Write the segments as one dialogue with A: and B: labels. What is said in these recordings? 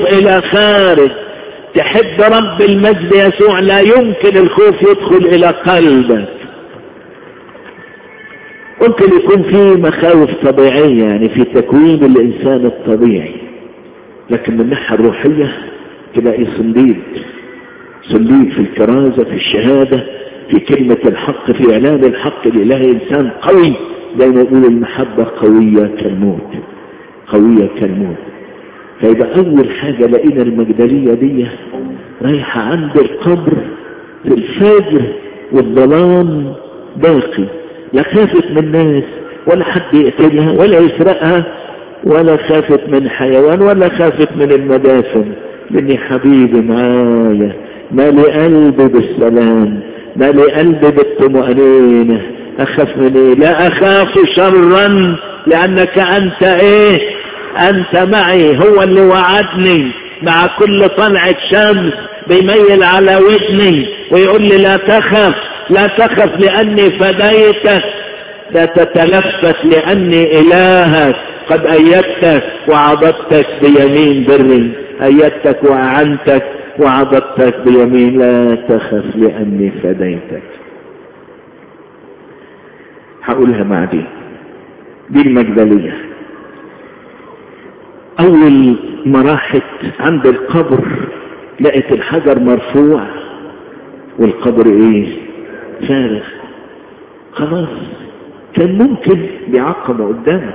A: الى خارج تحب رب المجد يسوع لا يمكن الخوف يدخل الى قلبك ممكن يكون في مخاوف طبيعية يعني في تكوين الإنسان الطبيعي لكن من الناحية الروحية تلاقي صنديد صنديد في الكرازة في الشهادة في كلمة الحق في إعلان الحق الإلهي إنسان قوي زي ما يقول المحبة قوية كالموت قوية كالموت فيبقى أول حاجة لقينا المجدلية دي رايحة عند القبر في الفجر والظلام باقي لا خافت من الناس ولا حد يقتلها ولا يسرقها ولا خافت من حيوان ولا خافت من المدافن لاني حبيبي معايا مالي قلبي بالسلام مالي قلبي بالطمأنينة أخاف من إيه لا أخاف شرا لأنك أنت إيه أنت معي هو اللي وعدني مع كل طلعة شمس بيميل على ودني ويقول لي لا تخف لا تخف لأني فديتك لا تتلفت لأني إلهك قد أيدتك وعضدتك بيمين بري أيدتك وأعنتك وعضدتك بيمين لا تخف لأني فديتك هقولها مع دي دي المجدلية أول ما راحت عند القبر لقت الحجر مرفوع والقبر ايه فارغ خلاص كان ممكن بعقبة قدامه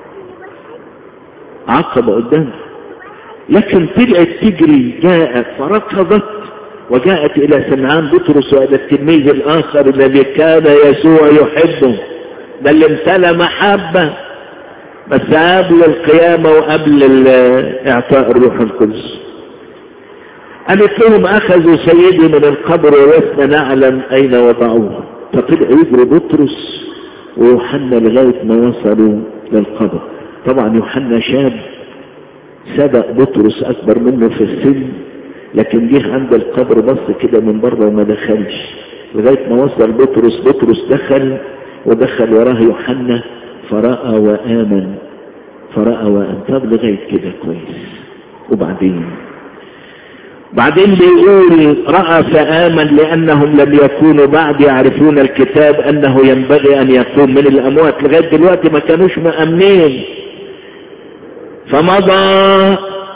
A: عقبة قدامه لكن طلعت تجري جاءت فركضت وجاءت إلى سمعان بطرس وإلى التلميذ الآخر الذي كان يسوع يحبه ده اللي امتلى محبة بس قبل القيامة وقبل إعطاء الروح القدس قالت لهم أخذوا سيدي من القبر ولسنا نعلم أين وضعوه فطلع يجري بطرس ويوحنا لغاية ما وصلوا للقبر طبعا يوحنا شاب سبق بطرس أكبر منه في السن لكن جه عند القبر بص كده من بره وما دخلش لغاية ما وصل بطرس بطرس دخل ودخل وراه يوحنا فرأى وآمن فرأى وآمن طب لغاية كده كويس وبعدين بعدين بيقول رأى فآمن لأنهم لم يكونوا بعد يعرفون الكتاب أنه ينبغي أن يقوم من الأموات لغاية دلوقتي ما كانوش مأمنين فمضى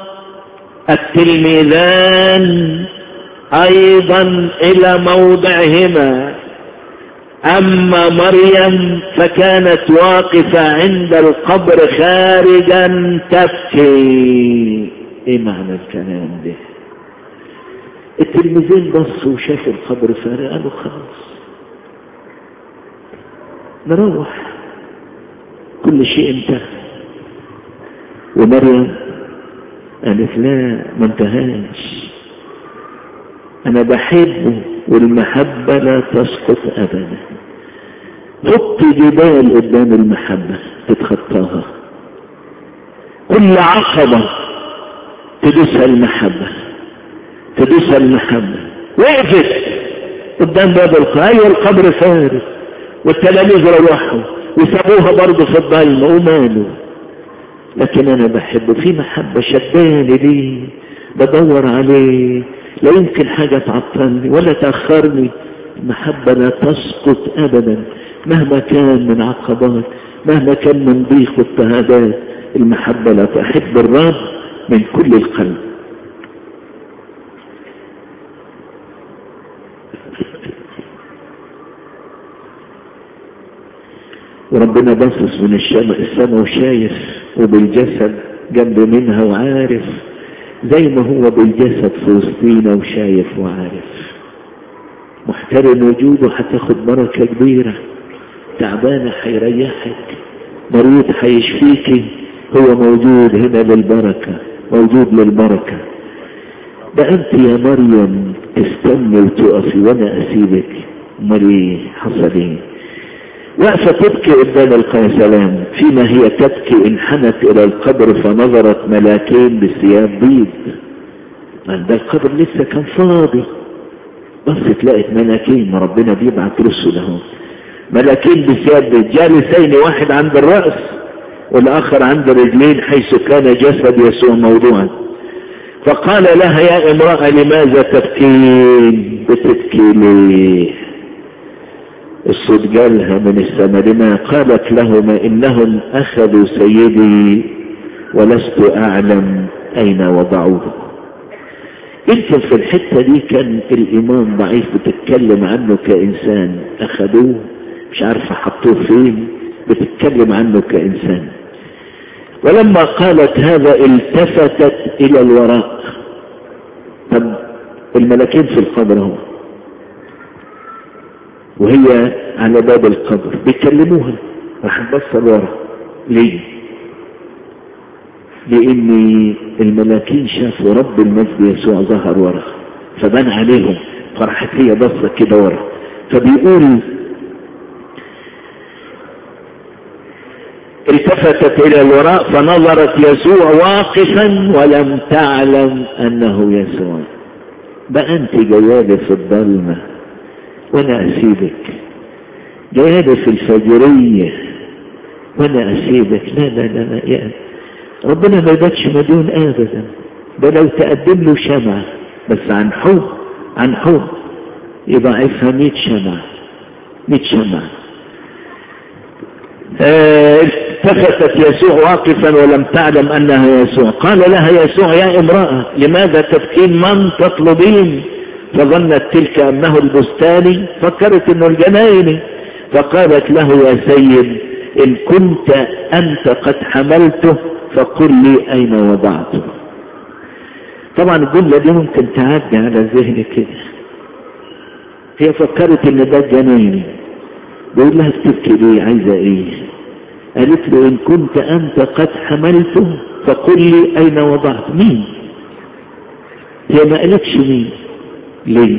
A: التلميذان أيضا إلى موضعهما أما مريم فكانت واقفة عند القبر خارجا تبكي إيه معنى الكلام ده التلميذين بصوا وشافوا القبر فارغ قالوا خلاص نروح كل شيء انتهى ومريم قالت لا ما انتهاش انا بحبه والمحبة لا تسقط ابدا حط جبال قدام المحبة تتخطاها كل عقبة تدوسها المحبة تدوسها المحبة وقفت قدام باب القبر ايوه القبر فارغ والتلاميذ روحوا وسابوها برضه في الضلمة وماله لكن انا بحبه في محبة شداني ليه بدور عليه لا يمكن حاجة تعطلني ولا تأخرني المحبة لا تسقط ابدا مهما كان من عقبات مهما كان من ضيق واضطهادات المحبة لا تحب الرب من كل القلب وربنا باصص من السماء وشايف وبالجسد جنب منها وعارف زي ما هو بالجسد في وسطينا وشايف وعارف محترم وجوده هتاخد بركة كبيرة تعبانة هيريحك مريض هيشفيكي هو موجود هنا للبركة موجود للبركة ده انت يا مريم تستني وتقفي وانا اسيبك امال ايه حصل ايه واقفة تبكي قدام القيسلان فيما هي تبكي انحنت الى القبر فنظرت ملاكين بثياب بيض ده القبر لسه كان فاضي بصت لقت ملاكين ما ربنا بيبعت رسل اهو ملاكين بثياب بيض جالسين واحد عند الرأس والاخر عند الرجلين حيث كان جسد يسوع موضوعا فقال لها يا امرأة لماذا تبكين بتبكي ليه الصوت قالها من السماء لما قالت لهما انهم اخذوا سيدي ولست اعلم اين وضعوه يمكن في الحتة دي كان الإمام ضعيف بتتكلم عنه كإنسان أخذوه مش عارفة حطوه فين بتتكلم عنه كإنسان ولما قالت هذا التفتت إلى الوراء طب الملكين في القبر هو وهي على باب القبر بيكلموها راح تبص لورا ليه لان الملاكين شافوا رب المجد يسوع ظهر ورا فبان عليهم فراحت هي بصة كده ورا فبيقول التفتت الى الوراء فنظرت يسوع واقفا ولم تعلم انه يسوع بقى انت جيالي في الظلمة وانا اسيبك جيالي في الفجرية وانا اسيبك لا لا لا, لا يا ربنا ما يباتش مديون ابدا ده لو تقدم له شمع بس عن حب عن حب يضاعفها 100 شمع 100 شمع التفتت يسوع واقفا ولم تعلم انه يسوع قال لها يسوع يا امرأة لماذا تبكين من تطلبين فظنت تلك انه البستاني فكرت انه الجنايني فقالت له يا سيد ان كنت انت قد حملته فقل لي أين وضعته طبعا الجملة دي ممكن تعدي على ذهني كده هي فكرت ان ده جنيني بيقول لها بتبكي ليه عايزة ايه قالت له ان كنت انت قد حملته فقل لي اين وضعت مين هي ما قالتش مين ليه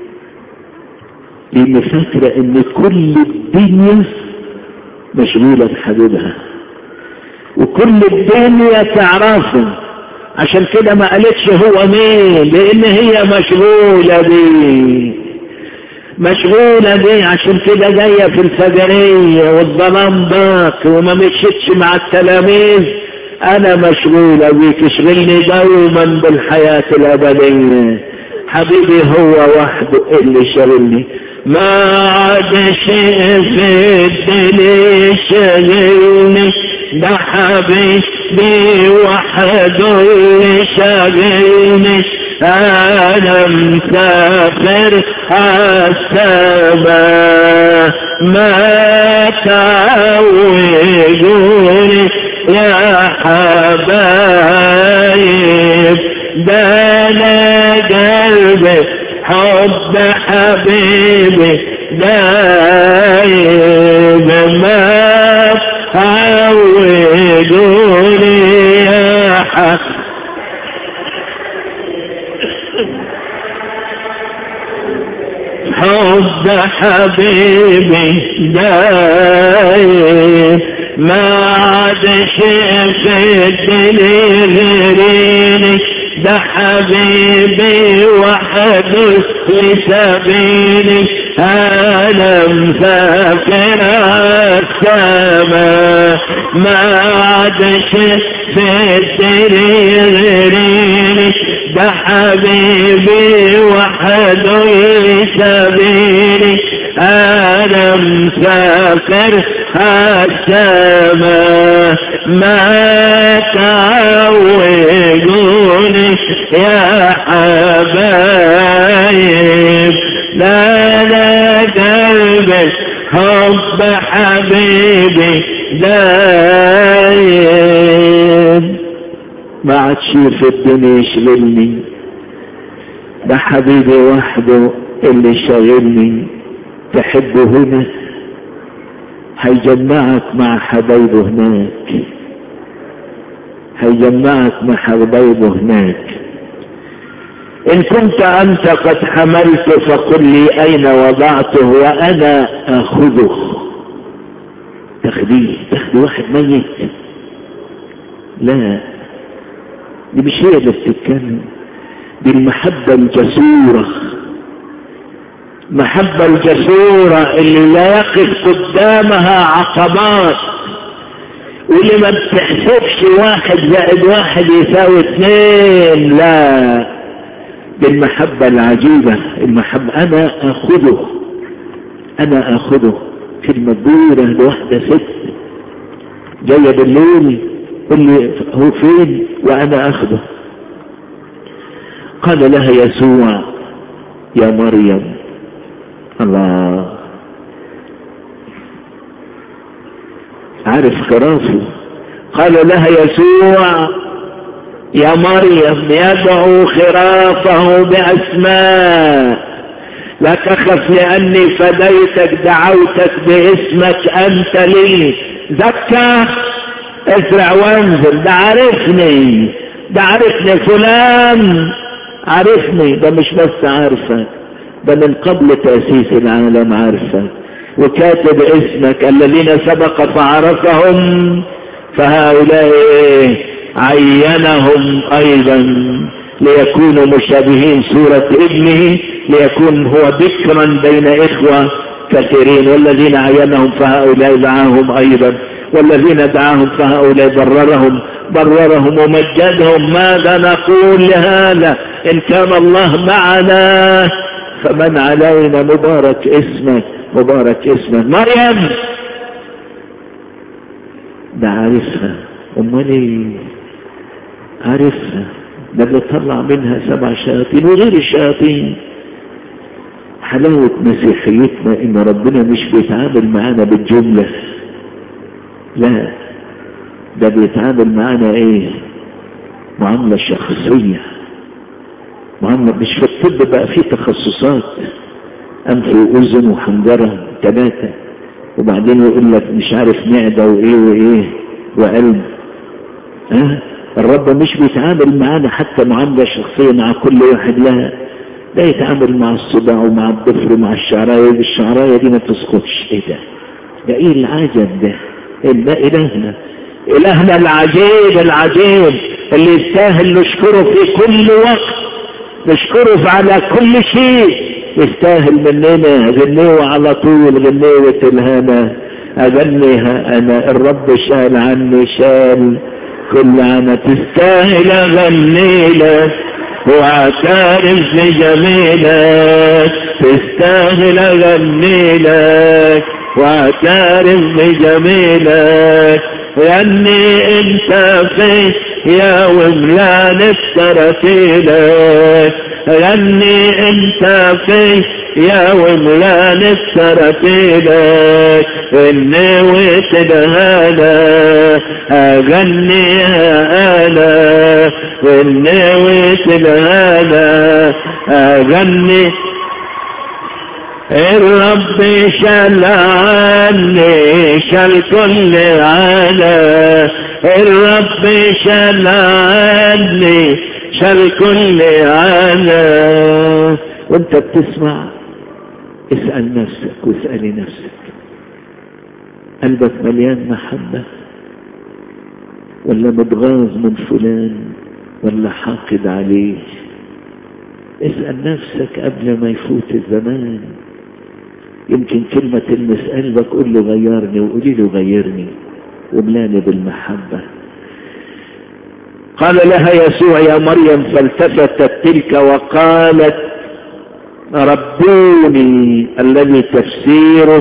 A: لان فاكرة ان كل الدنيا مشغولة بحبيبها وكل الدنيا تعرفه عشان كده ما قالتش هو مين لان هي مشغولة بيه مشغولة بيه عشان كده جاية في الفجرية والظلام باقي وما مشيتش مع التلاميذ انا مشغولة بيك اشغلني دوما بالحياة الابدية حبيبي هو وحده اللي شغلني ما عاد شيء في الدنيا شغلني ده حبيبي وحده اللي شاغلني انا مسافر السماء ما تعودوني يا حبايب ده انا قلبي حب حبيبي دايب ما عودوني يا حق حب حبيبي دايب ما عاد شيء في الدنيا غيريني ده حبيبي وحده لسبيلي انا مسافر السماء ما عاد شيء في الدنيا غيريني ده حبيبي وحده لسبيلي انا مسافر السماء ما تعودوني يا حبايب لا لا قلبي حب حبيبي دايب ما عادش في الدنيا يشغلني ده حبيبي وحده اللي شاغلني تحبه هنا هيجمعك مع حبايبه هناك هيجمعك مع حبايبه هناك إن كنت أنت قد حملت فقل لي أين وضعته وأنا أخذه تاخديه تاخدي واحد ميت لا دي مش هي اللي بتتكلم دي المحبة الجسورة محبة الجسورة اللي لا يقف قدامها عقبات واللي ما بتحسبش واحد زائد واحد يساوي اثنين لا بالمحبة العجيبة المحبة أنا أخذه أنا أخذه كلمة كبيرة لوحدة ست جاية بالليل قل لي هو فين وأنا أخذه قال لها يسوع يا مريم الله عارف خرافه قال لها يسوع يا مريم يدعو خرافه بأسماء لا تخف لأني فديتك دعوتك باسمك أنت لي زكى اسرع وانزل ده عرفني ده عرفني فلان عرفني ده مش بس عارفك ده من قبل تأسيس العالم عارفك وكاتب اسمك الذين سبق فعرفهم فهؤلاء عينهم ايضا ليكونوا مشابهين صورة ابنه ليكون هو ذكرا بين اخوة كثيرين والذين عينهم فهؤلاء دعاهم ايضا والذين دعاهم فهؤلاء بررهم بررهم ومجدهم ماذا نقول لهذا ان كان الله معنا فمن علينا مبارك اسمك مبارك اسمك مريم ده عارفها امال ايه عارفها ده اللي طلع منها سبع شياطين وغير الشياطين حلاوة مسيحيتنا ان ربنا مش بيتعامل معانا بالجملة لا ده بيتعامل معانا ايه معاملة شخصية معاملة مش في الطب بقى فيه تخصصات انف واذن وحنجرة ثلاثة وبعدين يقول لك مش عارف معدة وايه وايه وقلب ها أه؟ الرب مش بيتعامل معانا حتى معاملة شخصية مع كل واحد لها ده يتعامل مع الصداع ومع الضفر ومع الشعراية الشعراية دي ما تسقطش ايه ده ده ايه العجب ده إيه ده الهنا الهنا العجيب العجيب اللي يستاهل نشكره في كل وقت نشكره على كل شيء يستاهل مننا غنيوة على طول غنيوة الهنا أغنيها أنا الرب شال عني شال كل أنا تستاهل أغني لك واعترف بجميلك تستاهل أغني لك واعترف بجميلك لأني أنت في يا وملان الترتيلك لأني أنت في يا وملان الترتيلك إني وتدهانا أغنيها أنا إني وتدهانا أغني الرب شال عني شال كل عنا الرب شال عني شال كل عنا وانت بتسمع اسأل نفسك واسألي نفسك قلبك مليان محبة ولا متغاظ من فلان ولا حاقد عليه اسأل نفسك قبل ما يفوت الزمان يمكن كلمة تلمس قلبك قول له غيرني وقولي له غيرني وملاني بالمحبة قال لها يسوع يا مريم فالتفتت تلك وقالت ربوني الذي تفسيره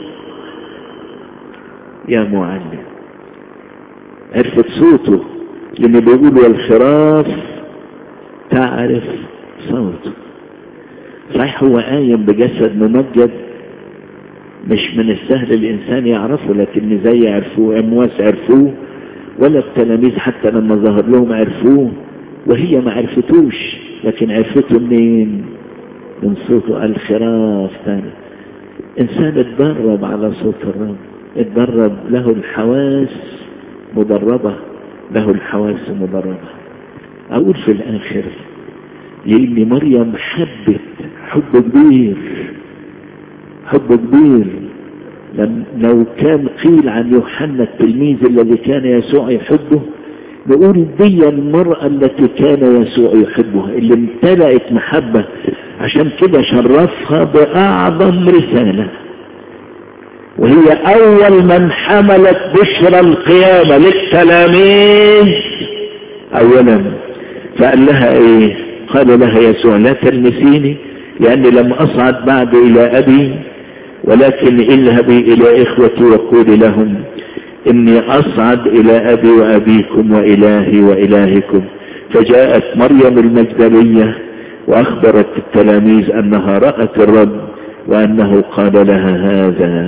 A: يا معلم عرفت صوته لما بيقول والخراف تعرف صوته صحيح هو قايم بجسد ممجد مش من السهل الإنسان يعرفه لكن زي عرفوه أمواس عرفوه ولا التلاميذ حتى لما ظهر لهم عرفوه وهي ما عرفتوش لكن عرفته منين من صوته الخراف تاني إنسان اتدرب على صوت الرب اتدرب له الحواس مدربة له الحواس مدربة أقول في الآخر لأن مريم حبت حب كبير حب كبير لو كان قيل عن يوحنا التلميذ الذي كان يسوع يحبه نقول دي المرأة التي كان يسوع يحبها اللي امتلأت محبة عشان كده شرفها بأعظم رسالة وهي اول من حملت بشرى القيامة للتلاميذ اولا فقال لها ايه قال لها يسوع لا تلمسيني لاني لم اصعد بعد الى ابي ولكن اذهبي الى اخوتي وقولي لهم اني اصعد الى ابي وابيكم والهي والهكم فجاءت مريم المجدلية واخبرت التلاميذ انها رأت الرب وانه قال لها هذا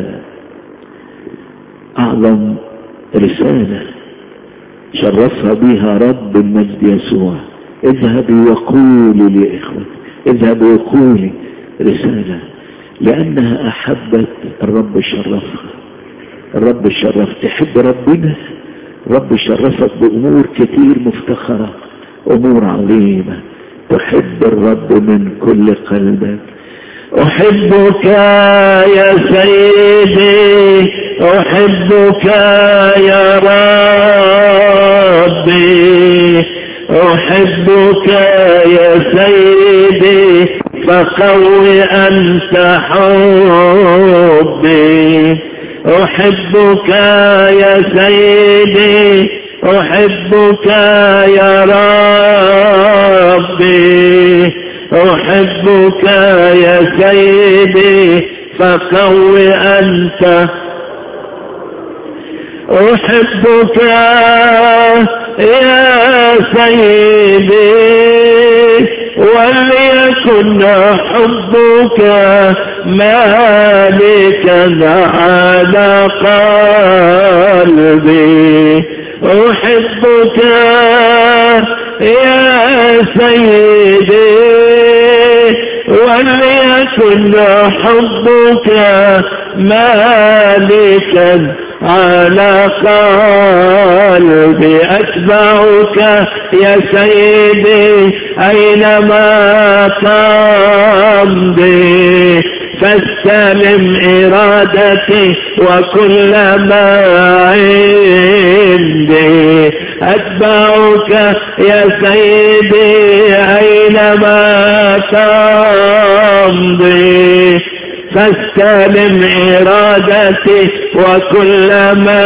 A: اعظم رسالة شرفها بها رب المجد يسوع اذهبي وقولي لإخوتي اذهبي وقولي رسالة لأنها أحبت الرب شرفها الرب شرف تحب ربنا رب شرفك بأمور كتير مفتخرة أمور عظيمة تحب الرب من كل قلبك أحبك يا سيدي أحبك يا ربي أحبك يا سيدي فقوي أنت حبي أحبك يا سيدي أحبك يا ربي أحبك يا سيدي فقوي أنت أحبك يا سيدي وليكن حبك مالكا على قلبي أحبك يا سيدي وليكن حبك مالكا على قلبي أتبعك يا سيدي أينما تمضي فاستلم إرادتي وكل ما عندي أتبعك يا سيدي أينما تمضي فاستلم إرادتي وكل ما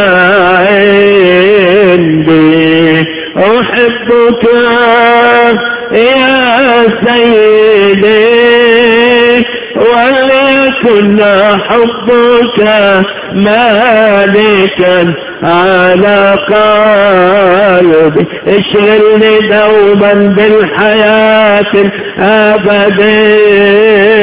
A: عندي أحبك يا سيدي وليكن حبك مالكا على قلبي اشغلني دوما بالحياة